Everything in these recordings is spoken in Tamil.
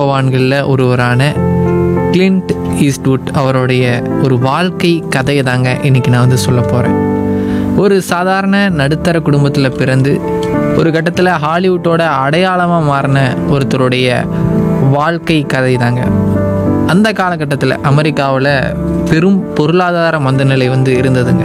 ஜாம்பவான்களில் ஒருவரான கிளின்ட் ஈஸ்ட்வுட் அவருடைய ஒரு வாழ்க்கை கதையை தாங்க இன்றைக்கி நான் வந்து சொல்ல போகிறேன் ஒரு சாதாரண நடுத்தர குடும்பத்தில் பிறந்து ஒரு கட்டத்தில் ஹாலிவுட்டோட அடையாளமாக மாறின ஒருத்தருடைய வாழ்க்கை கதை தாங்க அந்த காலகட்டத்தில் அமெரிக்காவில் பெரும் பொருளாதார மந்தநிலை வந்து இருந்ததுங்க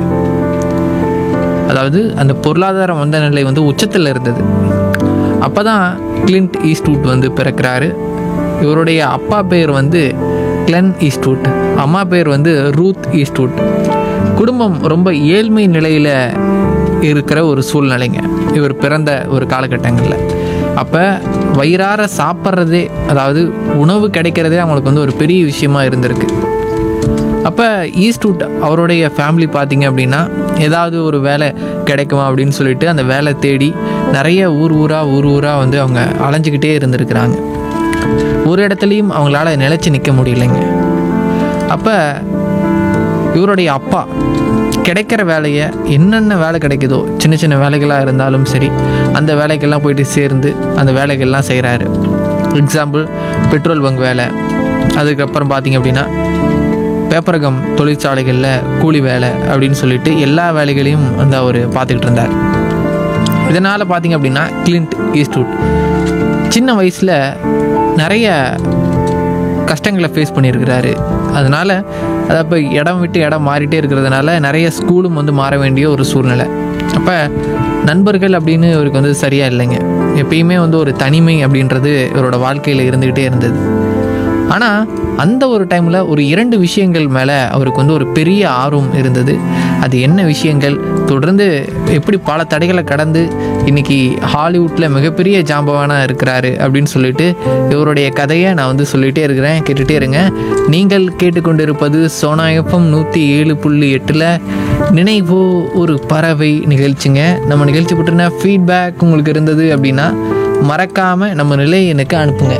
அதாவது அந்த பொருளாதார மந்தநிலை வந்து உச்சத்தில் இருந்தது அப்போ தான் கிளின்ட் ஈஸ்ட்வுட் வந்து பிறக்கிறாரு இவருடைய அப்பா பேர் வந்து கிளென் ஈஸ்ட்வுட் அம்மா பேர் வந்து ரூத் ஈஸ்ட்வுட் குடும்பம் ரொம்ப ஏழ்மை நிலையில் இருக்கிற ஒரு சூழ்நிலைங்க இவர் பிறந்த ஒரு காலகட்டங்களில் அப்போ வயிறார சாப்பிட்றதே அதாவது உணவு கிடைக்கிறதே அவங்களுக்கு வந்து ஒரு பெரிய விஷயமா இருந்திருக்கு அப்போ ஈஸ்ட்வுட் அவருடைய ஃபேமிலி பார்த்தீங்க அப்படின்னா ஏதாவது ஒரு வேலை கிடைக்குமா அப்படின்னு சொல்லிட்டு அந்த வேலை தேடி நிறைய ஊர் ஊராக ஊர் ஊராக வந்து அவங்க அலைஞ்சிக்கிட்டே இருந்திருக்கிறாங்க ஒரு இடத்துலையும் அவங்களால நிலைச்சு நிற்க முடியலைங்க அப்போ இவருடைய அப்பா கிடைக்கிற வேலையை என்னென்ன வேலை கிடைக்குதோ சின்ன சின்ன வேலைகளாக இருந்தாலும் சரி அந்த வேலைக்கெல்லாம் போயிட்டு சேர்ந்து அந்த வேலைகள்லாம் செய்கிறாரு எக்ஸாம்பிள் பெட்ரோல் பங்க் வேலை அதுக்கப்புறம் பார்த்தீங்க அப்படின்னா பேப்பரகம் தொழிற்சாலைகளில் கூலி வேலை அப்படின்னு சொல்லிட்டு எல்லா வேலைகளையும் வந்து அவர் பார்த்துக்கிட்டு இருந்தார் இதனால் பார்த்தீங்க அப்படின்னா கிளின்ட் ஈஸ்ட்வுட் சின்ன வயசில் நிறைய கஷ்டங்களை ஃபேஸ் பண்ணியிருக்கிறாரு அதனால் அது அப்போ இடம் விட்டு இடம் மாறிட்டே இருக்கிறதுனால நிறைய ஸ்கூலும் வந்து மாற வேண்டிய ஒரு சூழ்நிலை அப்போ நண்பர்கள் அப்படின்னு இவருக்கு வந்து சரியாக இல்லைங்க எப்பயுமே வந்து ஒரு தனிமை அப்படின்றது இவரோட வாழ்க்கையில் இருந்துக்கிட்டே இருந்தது ஆனால் அந்த ஒரு டைமில் ஒரு இரண்டு விஷயங்கள் மேலே அவருக்கு வந்து ஒரு பெரிய ஆர்வம் இருந்தது அது என்ன விஷயங்கள் தொடர்ந்து எப்படி பல தடைகளை கடந்து இன்னைக்கு ஹாலிவுட்டில் மிகப்பெரிய ஜாம்பவானாக இருக்கிறாரு அப்படின்னு சொல்லிட்டு இவருடைய கதையை நான் வந்து சொல்லிகிட்டே இருக்கிறேன் கேட்டுகிட்டே இருங்க நீங்கள் கேட்டுக்கொண்டிருப்பது சோனா எஃப்எம் நூற்றி ஏழு புள்ளி எட்டில் நினைவோ ஒரு பறவை நிகழ்ச்சிங்க நம்ம நிகழ்ச்சி பற்றின ஃபீட்பேக் உங்களுக்கு இருந்தது அப்படின்னா மறக்காமல் நம்ம நிலை எனக்கு அனுப்புங்க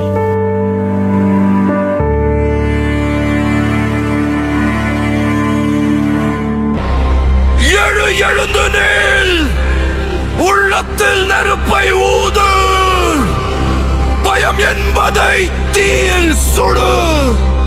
எழு எழுந்து நில் உள்ளத்தில் நெருப்பை ஊது பயம் என்பதை தீயில் சுடு